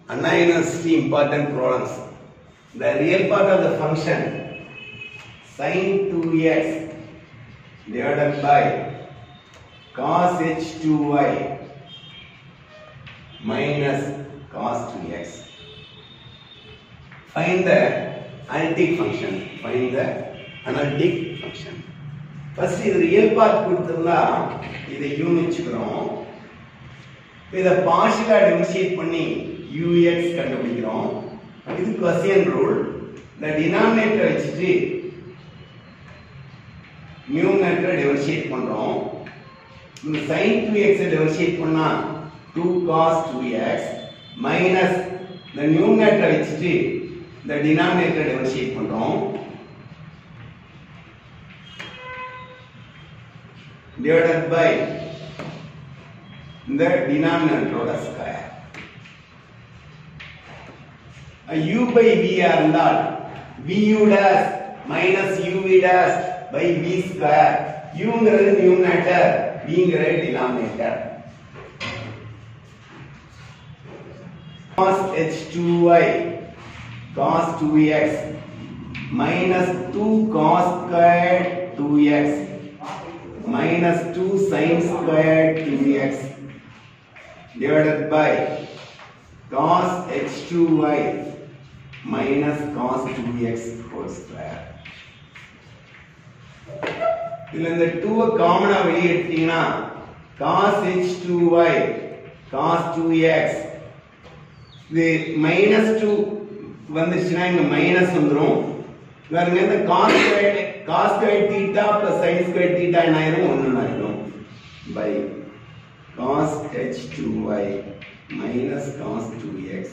anonymously important problems. The real part of the function sin 2x divided by cos h2y minus cos 2x. Find the analytic function. Find the analytic function. First இது real part கொடுத்திருந்தா இதை யூன்னு வச்சுக்கிறோம் இதை பார்ஷியலா differentiate பண்ணி ux கண்டுபிடிக்கிறோம் இது quotient rule இந்த டினாமினேட்டர் வச்சுட்டு நியூமரேட்டர் டிஃபரன்ஷியேட் பண்றோம் இந்த sin 2x டிஃபரன்ஷியேட் பண்ணா 2 cos 2x மைனஸ் இந்த நியூமரேட்டர் வச்சுட்டு இந்த டினாமினேட்டர் டிஃபரன்ஷியேட் பண்றோம் divided by the denominator square. u by v இருந்தால் vu dash minus uv dash by v square uங்கிறது நியூமரேட்டர் vங்கிறது denominator cos h2y cos 2x minus 2 cos squared 2x minus 2 sin squared 2x divided by cos h2y minus cos 2x whole square இதுல இந்த 2 காமனா வெளியே எடுத்தீங்கன்னா cos h2y cos 2x இது minus two வந்துச்சுன்னா இங்க மைனஸ் வந்துரும் பாருங்க இந்த cos square cos square theta plus sin square theta என்ன ஆயிரும் ஒன்னு ஆயிரும் by cos h2y minus cos 2x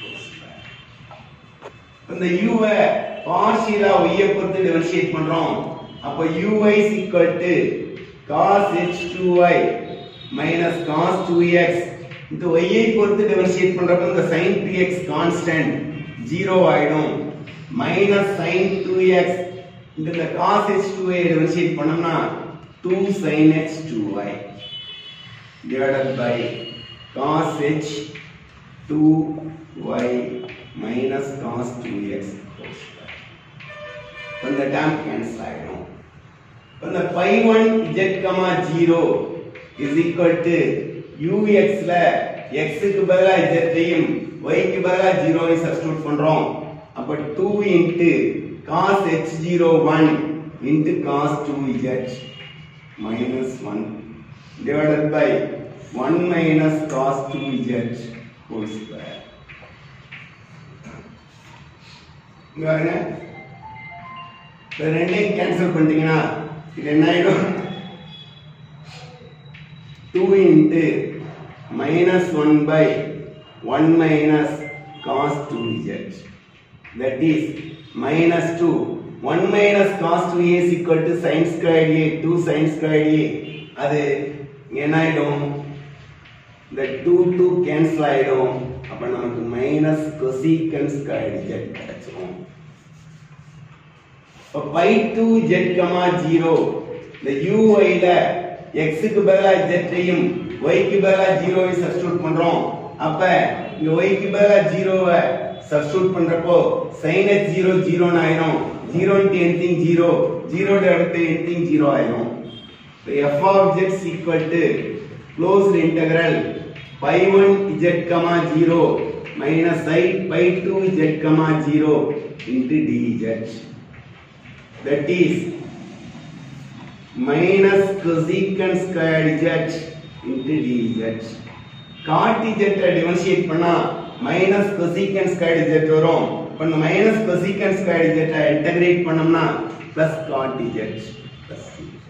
இந்த u வை பார்ஷியலா y ஐ பொறுத்து டிஃபரன்ஷியேட் பண்றோம் அப்ப uy is equal to cos h2y minus cos 2x இந்த y ஐ பொறுத்து டிஃபரன்ஷியேட் பண்றப்ப இந்த sin 2x கான்ஸ்டன்ட் 0 ஆயிடும் மைனஸ் sin 2x இந்த cos h2y டிஃபரன்ஷியேட் பண்ணோம்னா 2 sin h2y divided by cos h 2y minus cos 2x whole square. இந்த term cancel ஆயிடும் இந்த phi 1 z, 0 is equal to ux ல x க்கு பதிலா z ஐயும் y க்கு பதிலா 0 ஐ சப்ஸ்டிட்யூட் பண்றோம் அப்ப 2 into cos h01 into cos 2z minus 1 divided by 1 minus cos 2z whole square இங்க பாருங்க இந்த ரெண்டையும் கேன்சல் பண்ணிட்டீங்கன்னா இது என்ன ஆயிடும் 2 into minus 1 by 1 minus cos 2z that is minus 2 1 minus cos 2a is equal to sin squared a 2 sin squared a அது என்ன ஆயிடும் இந்த 2 2 கேன்சல் ஆயிடும் அப்ப நமக்கு மைனஸ் cosecant squared z கிடைச்சிரும் இப்ப பை 2 z கமா 0 இந்த uy ல x க்கு பதிலா z ஐயும் y க்கு பதிலா 0 ஐ சப்ஸ்டிட்யூட் பண்றோம் அப்ப இங்க y க்கு பதிலா 0 வை சப்ஸ்டிட்யூட் பண்றப்போ sin h 0 0 னு ஆயிரும் 0 into anything 0 0 divided by anything 0 ஆயிரும் So f of z is equal to closed integral pi 1 z comma 0 minus i pi 2 z comma 0 into dz. That is minus cosecant squared z into dz. cot z differentiate பண்ணா minus cosecant squared z வரும் இப்போ இந்த minus cosecant squared z integrate பண்ணோம்னா plus cot z plus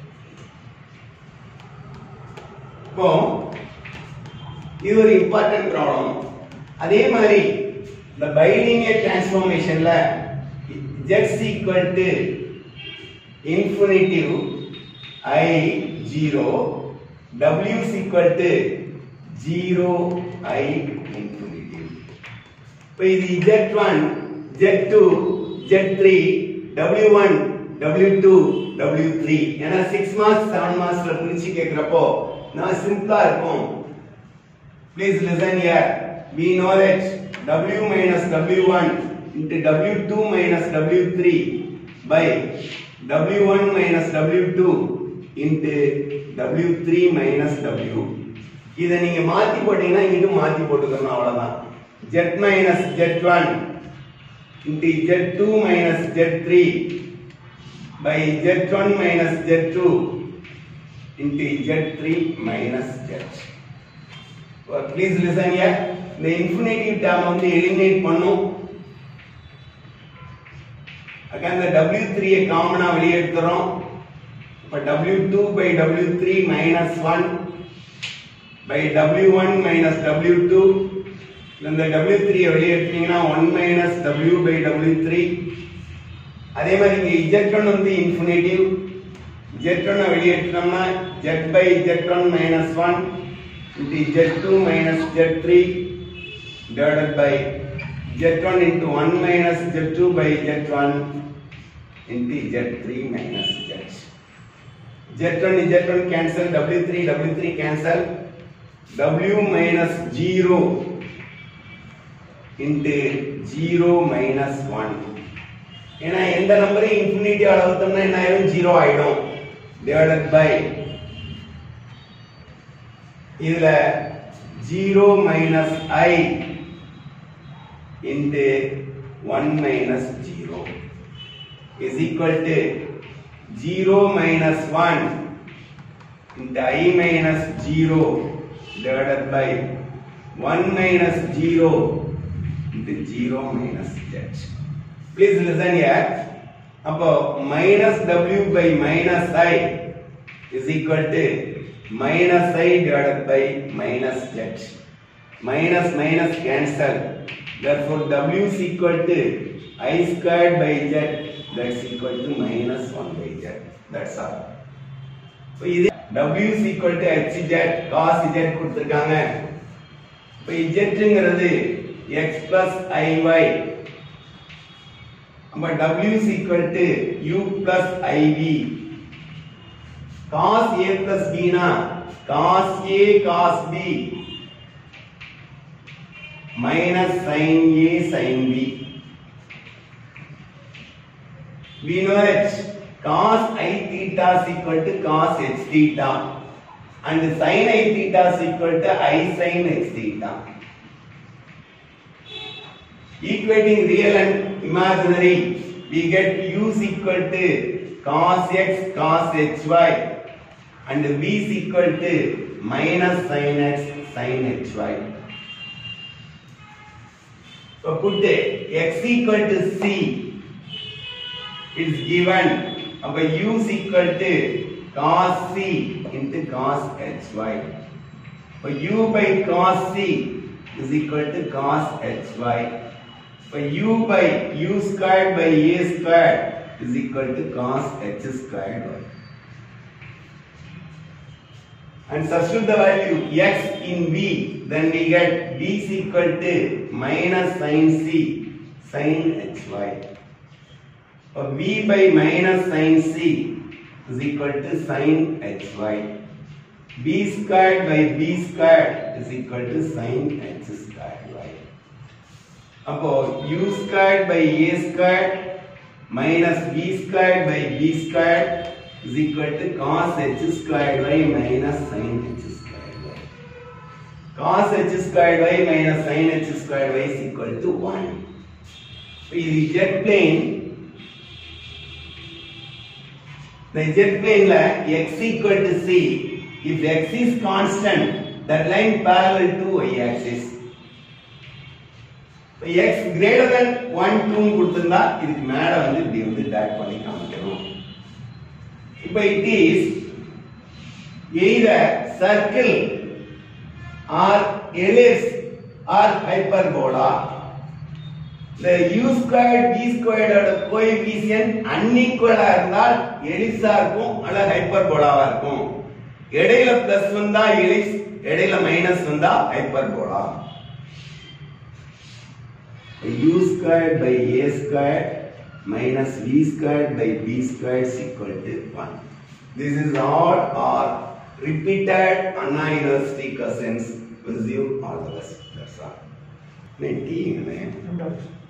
இப்போ இது ஒரு important problem அதே மாதிரி இந்த பைலினியர் டிரான்ஸ்ஃபார்மேஷன்ல z equal to infinitive i 0 w is equal to 0 i infinitive இப்போ இது z1 z2 z3 w1 w2 w3 ஏன்னா 6 மார்க்ஸ் 7 மார்க்ஸ்ல பிரிச்சு கேக்குறப்போ நான் சிம்பிளா இருக்கும் please listen here we know that w minus w1 into w2 minus w3 by w1 minus w2 into w3 minus w இதை நீங்க மாத்தி போட்டீங்கன்னா இங்கிட்டு மாத்தி போட்டுக்கணும் அவ்வளவுதான் z minus z1 into z2 minus z3 by z1 minus z2 into z3 minus z please listen here இந்த infinitive term வந்து எலிமினேட் பண்ணும் அக்கா இந்த w3 ஐ காமனா வெளியே எடுத்துறோம் இப்ப w2 by w3 minus 1 by w1 minus w2 இந்த w3 ஐ வெளியே எடுத்தீங்கன்னா 1 minus w by w3 அதே மாதிரி இங்க z1 வந்து இன்ஃபினிட்டிவ் z1 ஐ வெளியே எடுத்தோம்னா z by z1 minus 1 into z2 minus z3 divided by z1 into 1 minus z2 by z1 into z3 minus z. z1 z1 cancel w3 w3 cancel w minus 0 into 0 minus 1 ஏன்னா எந்த நம்பரையும் infinity அளவுத்தோம்னா என்ன ஆயிடும் zero ஆயிடும் divided by இதுல 0 minus i into 1 minus 0 is equal to 0 minus 1 into i minus 0 divided by 1 minus 0 into 0 minus z. Please listen here. அப்போ minus w by minus i is equal to minus i divided by minus z. Minus minus cancel. Therefore, w is equal to i squared by z. That's equal to minus 1 by z. That's all. So, இது w is equal to hz cos z கொடுத்திருக்காங்க. இப்போ zங்கிறது x plus iy. அப்ப w is equal to u plus iv. cos a plus b னா cos a cos b minus sin a sin b we know that cos i theta is equal to cos h theta and sin i theta is equal to i sin x theta equating real and imaginary we get u is equal to cos x cos hy and v is equal to minus sin x sin hy. So put x equal to c is given அப்ப u is equal to cos c into cos hy. For u by cos c is equal to cos hy. For u by u squared by a squared is equal to cos h squared y. and substitute the value x in v then we get v is equal to minus sin c sin hy or v by minus sin c is equal to sin hy b squared by b squared is equal to sin h squared y அப்போ u squared by a squared minus b squared by b squared is equal to cos h squared y minus sin h squared y. Cos h squared y minus sin h squared y is equal to 1. So, இது jet plane. The jet plane la x equal to c. If x is constant, that line parallel to y axis. இப்போ x greater than 1 2 கொடுத்திருந்தா இதுக்கு மேல வந்து இப்படி வந்து dot பண்ணி காமிக்கணும் இப்போ it is either circle or ellipse or hyperbola the u squared v squared ஓட கோஎஃபிஷியன்ட் அன்இக்குவலா இருந்தால் எலிப்ஸா இருக்கும் அல்லது ஹைப்பர்போலாவா இருக்கும் இடையில பிளஸ் வந்தா எலிப்ஸ் இடையில மைனஸ் வந்தா hyperbola u squared by a squared minus v squared by b squared is equal to 1. This is all are repeated Anna University cousins. Presume all the rest. That's all. டீங்களே ரெண்டாவது